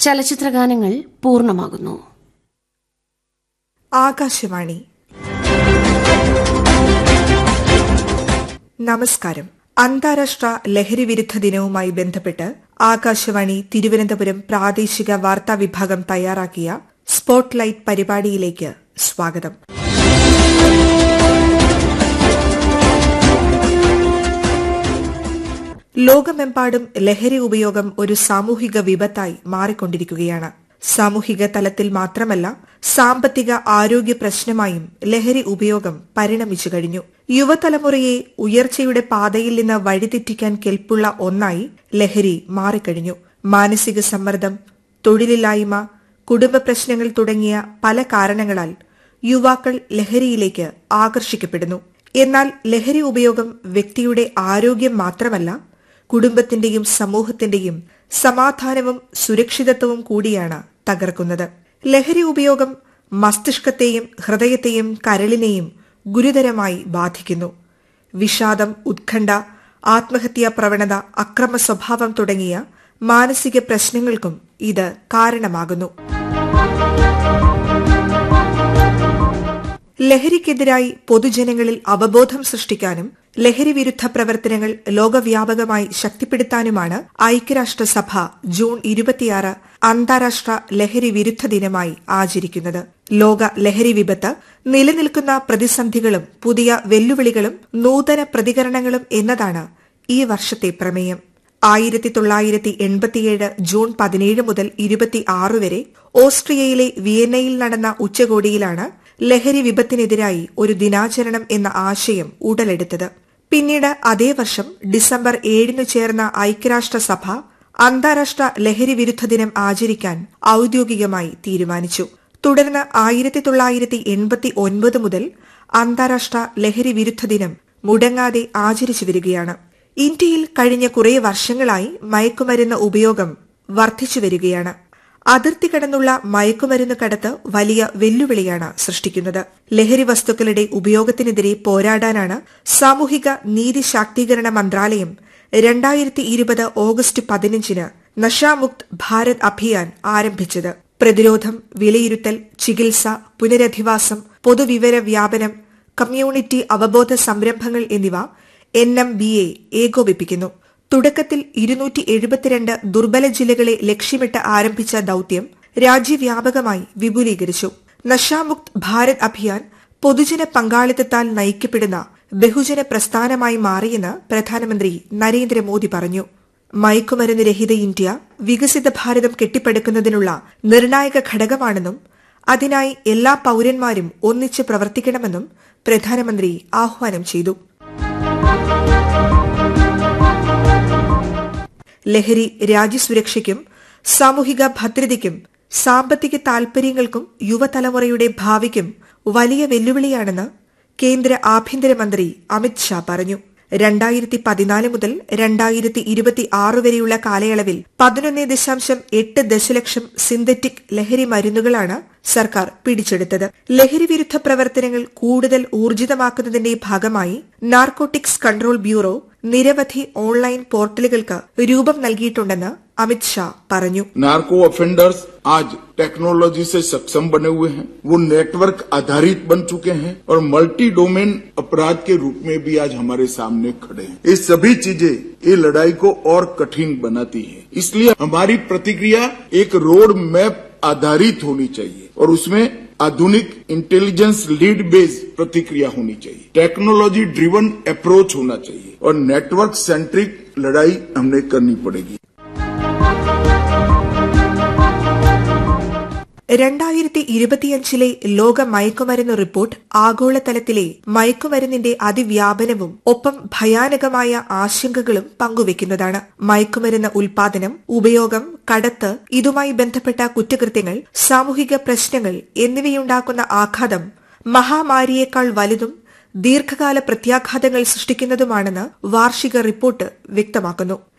ചലച്ചിത്രഗാനങ്ങൾ പൂർണ്ണമാകുന്നു ആകാശവാണി നമസ്കാരം അന്താരാഷ്ട്ര ലഹരി വിരുദ്ധ ദിനവുമായി ബന്ധപ്പെട്ട് ആകാശവാണി തിരുവനന്തപുരം പ്രാദേശിക വാർത്താ വിഭാഗം തയ്യാറാക്കിയ സ്പോട്ട്ലൈറ്റ് പരിപാടിയിലേക്ക് സ്വാഗതം ലോകമെമ്പാടും ലഹരി ഉപയോഗം ഒരു സാമൂഹിക വിപത്തായി മാറിക്കൊണ്ടിരിക്കുകയാണ് സാമൂഹിക തലത്തിൽ മാത്രമല്ല സാമ്പത്തിക ആരോഗ്യ പ്രശ്നമായും ലഹരി ഉപയോഗം പരിണമിച്ചു കഴിഞ്ഞു യുവതലമുറയെ ഉയർച്ചയുടെ പാതയിൽ നിന്ന് വഴിതെറ്റിക്കാൻ കെൽപ്പുള്ള ഒന്നായി ലഹരി മാറിക്കഴിഞ്ഞു മാനസിക സമ്മർദ്ദം തൊഴിലില്ലായ്മ കുടുംബ പ്രശ്നങ്ങൾ തുടങ്ങിയ പല കാരണങ്ങളാൽ യുവാക്കൾ ലഹരിയിലേക്ക് ആകർഷിക്കപ്പെടുന്നു എന്നാൽ ലഹരി ഉപയോഗം വ്യക്തിയുടെ ആരോഗ്യം മാത്രമല്ല കുടുംബത്തിന്റെയും സമൂഹത്തിന്റെയും സമാധാനവും സുരക്ഷിതത്വവും കൂടിയാണ് തകർക്കുന്നത് ലഹരി ഉപയോഗം മസ്തിഷ്കത്തെയും ഹൃദയത്തെയും കരളിനെയും ഗുരുതരമായി ബാധിക്കുന്നു വിഷാദം ഉത്കണ്ഠ ആത്മഹത്യാ പ്രവണത അക്രമ സ്വഭാവം തുടങ്ങിയ മാനസിക പ്രശ്നങ്ങൾക്കും ഇത് കാരണമാകുന്നു ലഹരിക്കെതിരായി പൊതുജനങ്ങളിൽ അവബോധം സൃഷ്ടിക്കാനും ലഹരി വിരുദ്ധ പ്രവർത്തനങ്ങൾ ലോകവ്യാപകമായി ശക്തിപ്പെടുത്താനുമാണ് ഐക്യരാഷ്ട്രസഭ ജൂൺ ഇരുപത്തിയാറ് അന്താരാഷ്ട്ര ലഹരി വിരുദ്ധ ദിനമായി ആചരിക്കുന്നത് ലോക ലഹരി വിപത്ത് നിലനിൽക്കുന്ന പ്രതിസന്ധികളും പുതിയ വെല്ലുവിളികളും നൂതന പ്രതികരണങ്ങളും എന്നതാണ് ഈ വർഷത്തെ പ്രമേയം ആയിരത്തി തൊള്ളായിരത്തി എൺപത്തിയേഴ് ജൂൺ പതിനേഴ് മുതൽ ഇരുപത്തിയാറ് വരെ ഓസ്ട്രിയയിലെ വിയന്നയിൽ നടന്ന ഉച്ചകോടിയിലാണ് ലഹരി വിപത്തിനെതിരായി ഒരു ദിനാചരണം എന്ന ആശയം ഉടലെടുത്തത് പിന്നീട് അതേ വർഷം ഡിസംബർ ഏഴിന് ചേർന്ന ഐക്യരാഷ്ട്രസഭ അന്താരാഷ്ട്ര ലഹരി വിരുദ്ധ ദിനം ആചരിക്കാൻ ഔദ്യോഗികമായി തീരുമാനിച്ചു തുടർന്ന് ആയിരത്തി തൊള്ളായിരത്തി എൺപത്തി ഒൻപത് മുതൽ അന്താരാഷ്ട്ര ലഹരി വിരുദ്ധ ദിനം മുടങ്ങാതെ ആചരിച്ചു വരികയാണ് ഇന്ത്യയിൽ കഴിഞ്ഞ കുറേ വർഷങ്ങളായി മയക്കുമരുന്ന് ഉപയോഗം വർദ്ധിച്ചു വരികയാണ് അതിർത്തി കടന്നുള്ള മയക്കുമരുന്ന് കടത്ത് വലിയ വെല്ലുവിളിയാണ് സൃഷ്ടിക്കുന്നത് ലഹരി വസ്തുക്കളുടെ ഉപയോഗത്തിനെതിരെ പോരാടാനാണ് സാമൂഹിക നീതി ശാക്തീകരണ മന്ത്രാലയം രണ്ടായിരത്തി ഇരുപത് ഓഗസ്റ്റ് പതിനഞ്ചിന് നഷാമുക്ത് ഭാരത് അഭിയാൻ ആരംഭിച്ചത് പ്രതിരോധം വിലയിരുത്തൽ ചികിത്സ പുനരധിവാസം പൊതുവിവര വ്യാപനം കമ്മ്യൂണിറ്റി അവബോധ സംരംഭങ്ങൾ എന്നിവ എൻ എം ബി എ ഏകോപിപ്പിക്കുന്നു തുടക്കത്തിൽ ഇരുന്നൂറ്റി എഴുപത്തിരണ്ട് ദുർബല ജില്ലകളെ ലക്ഷ്യമിട്ട് ആരംഭിച്ച ദൌത്യം രാജ്യവ്യാപകമായി വിപുലീകരിച്ചു നഷാമുക്ത് ഭാരത് അഭിയാൻ പൊതുജന പങ്കാളിത്തത്താൽ നയിക്കപ്പെടുന്ന ബഹുജന പ്രസ്ഥാനമായി മാറിയെന്ന് പ്രധാനമന്ത്രി നരേന്ദ്രമോദി പറഞ്ഞു മയക്കുമരുന്ന് രഹിത ഇന്ത്യ വികസിത ഭാരതം കെട്ടിപ്പടുക്കുന്നതിനുള്ള നിർണായക ഘടകമാണെന്നും അതിനായി എല്ലാ പൌരന്മാരും ഒന്നിച്ച് പ്രവർത്തിക്കണമെന്നും പ്രധാനമന്ത്രി ആഹ്വാനം ചെയ്തു ലഹരി രാജ്യസുരക്ഷയ്ക്കും സാമൂഹിക ഭദ്രതയ്ക്കും സാമ്പത്തിക താൽപര്യങ്ങൾക്കും യുവതലമുറയുടെ ഭാവിക്കും വലിയ വെല്ലുവിളിയാണെന്ന് കേന്ദ്ര ആഭ്യന്തരമന്ത്രി അമിത് ഷാ പറഞ്ഞു രണ്ടായിരത്തി പതിനാല് മുതൽ രണ്ടായിരത്തി ഇരുപത്തി ആറ് വരെയുള്ള കാലയളവിൽ പതിനൊന്ന് ദശാംശം എട്ട് ദശലക്ഷം സിന്തറ്റിക് ലഹരി മരുന്നുകളാണ് സർക്കാർ പിടിച്ചെടുത്തത് ലഹരി വിരുദ്ധ പ്രവർത്തനങ്ങൾ കൂടുതൽ ഊർജിതമാക്കുന്നതിന്റെ ഭാഗമായി നാർക്കോട്ടിക്സ് കൺട്രോൾ ബ്യൂറോ നിരവധി ഓൺലൈൻ പോർട്ടലുകൾക്ക് രൂപം നൽകിയിട്ടുണ്ടെന്ന് अमित शाह പറഞ്ഞു नार्को ऑफेंडर्स आज टेक्नोलॉजी से सक्षम बने हुए हैं वो नेटवर्क आधारित बन चुके हैं और मल्टी डोमेन अपराध के रूप में भी आज हमारे सामने खड़े हैं ये सभी चीजें ये लड़ाई को और कठिन बनाती है इसलिए हमारी प्रतिक्रिया एक रोड मैप आधारित होनी चाहिए और उसमें आधुनिक इंटेलिजेंस लीड बेस्ड प्रतिक्रिया होनी चाहिए टेक्नोलॉजी ड्रिवन अप्रोच होना चाहिए और नेटवर्क सेंट्रिक लड़ाई हमने करनी पड़ेगी രണ്ടായിരത്തി ഇരുപത്തിയഞ്ചിലെ ലോക മയക്കുമരുന്ന് റിപ്പോർട്ട് ആഗോളതലത്തിലെ മയക്കുമരുന്നിന്റെ അതിവ്യാപനവും ഒപ്പം ഭയാനകമായ ആശങ്കകളും പങ്കുവയ്ക്കുന്നതാണ് മയക്കുമരുന്ന് ഉൽപാദനം ഉപയോഗം കടത്ത് ഇതുമായി ബന്ധപ്പെട്ട കുറ്റകൃത്യങ്ങൾ സാമൂഹിക പ്രശ്നങ്ങൾ എന്നിവയുണ്ടാക്കുന്ന ആഘാതം മഹാമാരിയേക്കാൾ വലുതും ദീർഘകാല പ്രത്യാഘാതങ്ങൾ സൃഷ്ടിക്കുന്നതുമാണെന്ന് വാർഷിക റിപ്പോർട്ട് വ്യക്തമാക്കുന്നു